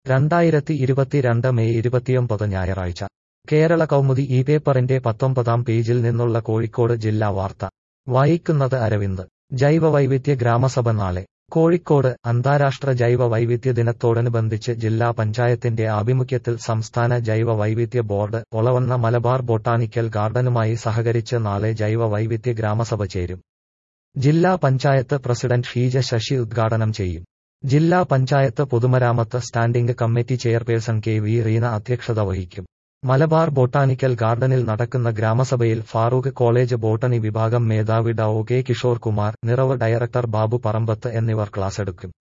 രണ്ടായിരത്തി ഇരുപത്തിരണ്ട് മെയ് ഇരുപത്തിയൊമ്പത് ഞായറാഴ്ച കേരള കൗമുദി ഈ പേപ്പറിന്റെ പത്തൊമ്പതാം പേജിൽ നിന്നുള്ള കോഴിക്കോട് ജില്ലാ വാർത്ത വായിക്കുന്നത് അരവിന്ദ് ജൈവവൈവിധ്യ ഗ്രാമസഭ നാളെ കോഴിക്കോട് അന്താരാഷ്ട്ര ജൈവ വൈവിധ്യ ദിനത്തോടനുബന്ധിച്ച് ജില്ലാ പഞ്ചായത്തിന്റെ ആഭിമുഖ്യത്തിൽ സംസ്ഥാന ജൈവ വൈവിധ്യ ബോർഡ് ഒളവണ്ണ മലബാർ ബൊട്ടാണിക്കൽ ഗാർഡനുമായി സഹകരിച്ച് നാളെ ജൈവ വൈവിധ്യ ഗ്രാമസഭ ചേരും ജില്ലാ പഞ്ചായത്ത് പ്രസിഡന്റ് ഷീജ ശശി ഉദ്ഘാടനം ചെയ്യും ജില്ലാ പഞ്ചായത്ത് പൊതുമരാമത്ത് standing committee chairperson K V Reena അധ്യക്ഷത വഹിക്കും മലബാർ ബൊട്ടാണിക്കൽ ഗാർഡനിൽ നടക്കുന്ന ഗ്രാമസഭയിൽ ഫാറൂഖ് കോളേജ് ബോട്ടണി വിഭാഗം മേധാവി ഡോ കെ കിഷോർ കുമാർ നിറവ് ഡയറക്ടർ ബാബു പറമ്പത്ത് എന്നിവർ ക്ലാസെടുക്കും